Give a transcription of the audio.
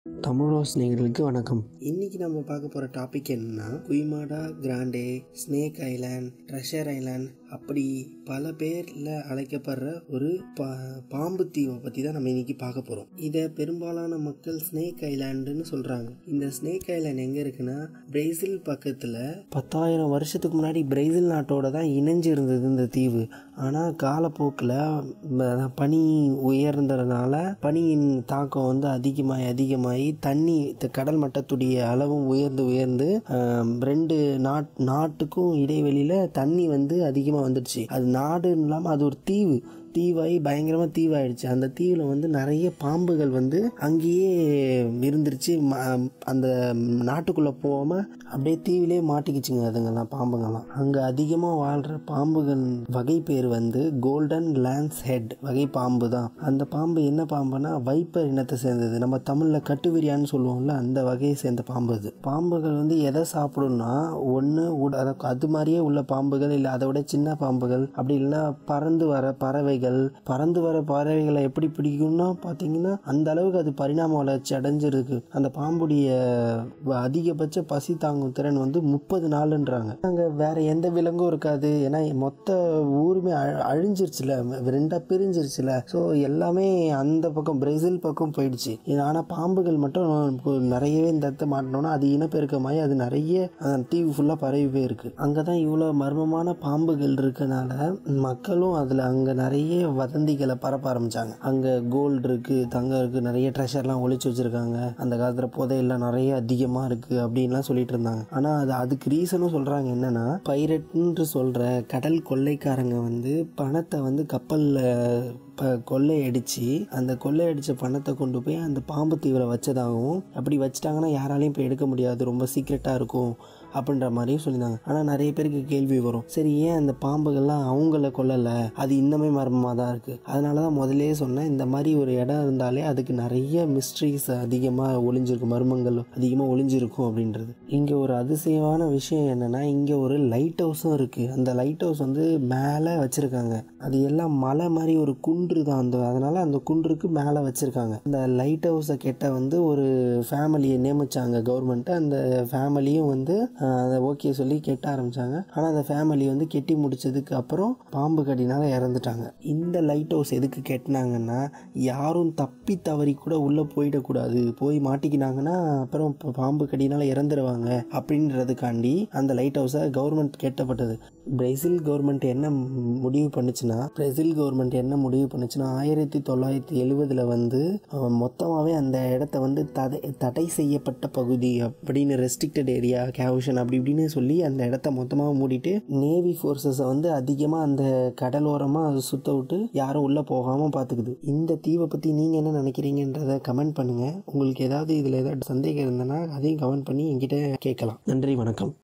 தமிழோஸ் நேயர்களுக்கு வணக்கம் இன்னைக்கு நம்ம பார்க்க போகிற டாபிக் என்னன்னா Queimada Grande snake island treasure island அப்படி பல பேரில் அழைக்கப்படுற ஒரு பா பாம்பு தீவை பற்றி தான் நம்ம இன்னைக்கு பார்க்க போகிறோம் இதை பெரும்பாலான மக்கள் ஸ்னேக் ஐலாண்டுன்னு சொல்கிறாங்க இந்த ஸ்னேக் ஐலாண்ட் எங்கே இருக்குன்னா பிரேசில் பக்கத்தில் பத்தாயிரம் வருஷத்துக்கு முன்னாடி பிரேசில் நாட்டோட தான் இணைஞ்சு இருந்தது இந்த தீவு ஆனால் காலப்போக்கில் ம- பனி உயர்ந்ததுனால பனியின் தாக்கம் வந்து அதிகமாகி அதிகமாகி தண்ணி த- கடல் மட்டத்துடைய அளவும் உயர்ந்து உயர்ந்து ஆம், ரெண்டு நாட் நாட்டுக்கும் இடைவெளியில் தண்ணி வந்து அதிகமாக வந்துடுச்சு அது நாடுன்னு இல்லாமல் அது ஒரு தீவு தீவாகி பயங்கரமாக தீவாயிடுச்சு அந்த தீவில் வந்து நிறைய பாம்புகள் வந்து அங்கேயே இருந்துருச்சு ம- அந்த நாட்டுக்குள்ளே போகாமல் அப்படியே தீவிலே மாட்டிக்கிச்சுங்க அதுங்கெல்லாம் பாம்புங்கெல்லாம் அங்கே அதிகமாக வாழ்கிற பாம்புகள் வகை பேர் வந்து கோல்டன் லான்ஸ் ஹெட் வகை பாம்பு தான் அந்த பாம்பு என்ன பாம்புனா வைப்பர் இனத்தை சேர்ந்தது நம்ம தமிழில் கட்டுவிரியான்னு சொல்லுவோம்ல அந்த வகையை சேர்ந்த பாம்பு அது பாம்புகள் வந்து எதை சாப்பிடும்னா ஒன்று அது மாதிரியே உள்ள பாம்புகள் இல்லை அதை விட சின்ன பாம்புகள் அப்படி இல்லைன்னா பறந்து வர பறவைகள் பறந்து வர பறவைகளை எப்படி பிடிக்கும்னா பார்த்தீங்கன்னா அந்த அளவுக்கு அது பரிணாம வளர்ச்சி அடைஞ்சிருக்கு அந்த பாம்புடைய வ- அதிகபட்ச பசி தாங்கும் திறன் வந்து முப்பது நாளுன்றாங்க அங்கே வேற எந்த விலங்கும் இருக்காது ஏன்னா மொத்த ஊருமே அழ- அழிஞ்சிருச்சுல ரெண்டா பிரிஞ்சிருச்சுல ஸோ எல்லாமே அந்த பக்கம் பிரேசில் பக்கம் போயிடுச்சு ஆனால் பாம்புகள் மட்டும் இப்போ நிறையவே இந்த இடத்த மாட்டினோன்னா அது இனப்பெருக்கமாகி அது நிறைய அந்த தீவு ஃபுல்லாக பரவி போயிருக்கு அங்கே தான் இவ்வளோ மர்மமான பாம்புகள் இருக்கனால மக்களும் அதில் அங்கே நிறைய வதந்திகளை பரப்ப ஆரம்பிச்சாங்க அங்கே கோல்டு இருக்குது தங்கம் இருக்குது நிறைய ட்ரெஷர்லாம் ஒளிச்சு வச்சுருக்காங்க அந்த காலத்தில் புதையெல்லாம் நிறைய அதிகமாக இருக்குது அப்படின்லாம் சொல்லிட்டு இருந்தாங்க ஆனால் அது அதுக்கு ரீசனும் சொல்கிறாங்க என்னன்னா பைரட்ன்று சொல்கிற கடல் கொள்ளைக்காரங்க வந்து பணத்தை வந்து கப்பலில் இப்போ கொள்ளையடிச்சு அந்த கொள்ளையடிச்ச பணத்தை கொண்டு போய் அந்த பாம்பு தீவில் வச்சதாகவும் அப்படி வச்சிட்டாங்கன்னா யாராலையும் இப்போ எடுக்க முடியாது ரொம்ப சீக்ரெட்டாக இருக்கும் அப்படின்ற மாதிரியும் சொல்லியிருந்தாங்க ஆனால் நிறைய பேருக்கு கேள்வி வரும் சரி ஏன் அந்த பாம்புகள்லாம் அவங்கள கொல்லலை அது இன்னுமே மர்மமாக தான் இருக்குது அதனால தான் முதல்லயே சொன்னேன் இந்த மாதிரி ஒரு இடம் இருந்தாலே அதுக்கு நிறைய மிஸ்ட்ரிஸ் அதிகமாக ஒளிஞ்சிருக்கும் மர்மங்கள் அதிகமாக ஒளிஞ்சிருக்கும் அப்படின்றது இங்கே ஒரு அதிசயமான விஷயம் என்னென்னா இங்கே ஒரு லைட் ஹவுஸும் இருக்குது அந்த லைட் ஹவுஸ் வந்து மேலே வச்சுருக்காங்க அது எல்லாம் மலை மாதிரி ஒரு குன்று தான் அந்த அதனால் அந்த குன்றுக்கு மேலே வச்சுருக்காங்க அந்த லைட் ஹவுஸை கெட்ட வந்து ஒரு ஃபேமிலியை நியமிச்சாங்க கவர்மெண்ட்டு அந்த ஃபேமிலியும் வந்து ஆஹ், அதை ஓகே சொல்லி கெட்ட ஆரம்பிச்சாங்க ஆனால் அந்த ஃபேமிலி வந்து கெட்டி முடிச்சதுக்கு அப்புறம் பாம்பு கடினால இறந்துட்டாங்க இந்த லைட் ஹவுஸ் எதுக்கு கெட்டினாங்கன்னா யாரும் தப்பி தவறி கூட உள்ளே போயிடக்கூடாது போய் மாட்டிக்கினாங்கன்னா அப்புறம் ப- பாம்பு கடினால இறந்துருவாங்க அப்படின்றதுக்காண்டி அந்த லைட் ஹவுஸை கவர்மெண்ட் கெட்டப்பட்டது பிரேசில் கவர்மெண்ட் என்ன ம்- முடிவு பண்ணுச்சுன்னா பிரேசில் கவர்மெண்ட் என்ன முடிவு பண்ணுச்சுன்னா ஆயிரத்தி தொள்ளாயிரத்தி எழுவதுல வந்து அஹ், மொத்தமாகவே அந்த இடத்த வந்து தடை தடை செய்யப்பட்ட பகுதி அப்படின்னு ரெஸ்ட்ரிக்டட் ஏரியா கேவுஷன் அப்படி இப்படின்னு சொல்லி அந்த இடத்த மொத்தமாக மூடிட்டு நேவி ஃபோர்ஸஸை வந்து அதிகமாக அந்த கடலோரமாக அதை சுத்த விட்டு யாரும் உள்ளே போகாமல் பார்த்துக்குது இந்த தீவை பற்றி நீங்கள் என்ன நினைக்கிறீங்கன்றதை கமெண்ட் பண்ணுங்கள் உங்களுக்கு ஏதாவது இதில் ஏதாவது சந்தேகம் இருந்ததுன்னா அதையும் கமெண்ட் பண்ணி என்கிட்ட கேட்கலாம் நன்றி வணக்கம்